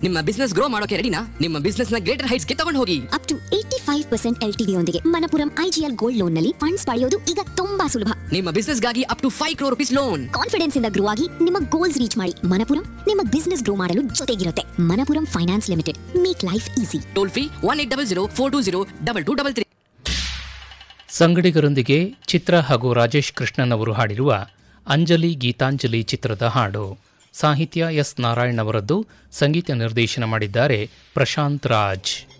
ನಿಮ್ಮ business grow ಮಾಡೋಕೆ ರೆಡಿನಾ ನಿಮ್ಮ ಬಿಸ್ನೆಸ್ ನ ಗ್ರೇಟರ್ ಹೈಟ್ಸ್ ಗೆ ತಗೊಂಡು ಹೋಗಿ up to eighty five percent L T ಯೊಂದಿಗೆ ಮನಪುರಂ ಐಜಿಎಲ್ ಗೋಲ್ಡ್ ಲೋನ್ ನಲ್ಲಿ ಫಂಡ್ಸ್ ಪಡೆಯೋದು ಈಗ ತುಂಬಾ ಸುಲಭ ನಿಮ್ಮ ಬಿಸ್ನೆಸ್ ಗಾಗಿ up to five crore rupees loan confidence ಇಂದ ಗ್ರೋ ಆಗಿ ನಿಮ್ಮ ಗೋಲ್ಸ್ ರೀಚ್ ಮಾಡಿ ಮನಪುರಂ ನಿಮ್ಮ ಬಿಸ್ನೆಸ್ ಗ್ರೋ ಮಾಡಲು ಜೊತೆಗಿರುತ್ತೆ Manappuram finance limited make life easy toll free one eight double zero four two zero double two double three ಸಂಗಡಿಗರೊಂದಿಗೆ ಚಿತ್ರ ಹಾಗೂ ರಾಜೇಶ್ ಕೃಷ್ಣನ್ ಅವರು ಹಾಡಿರುವ ಅಂಜಲಿ ಗೀತಾಂಜಲಿ ಚಿತ್ರದ ಹಾಡು ಸಾಹಿತ್ಯ ಎಸ್ ನಾರಾಯಣ್ ಅವರದ್ದು ಸಂಗೀತ ನಿರ್ದೇಶನ ಮಾಡಿದ್ದಾರೆ ಪ್ರಶಾಂತ್ ರಾಜ್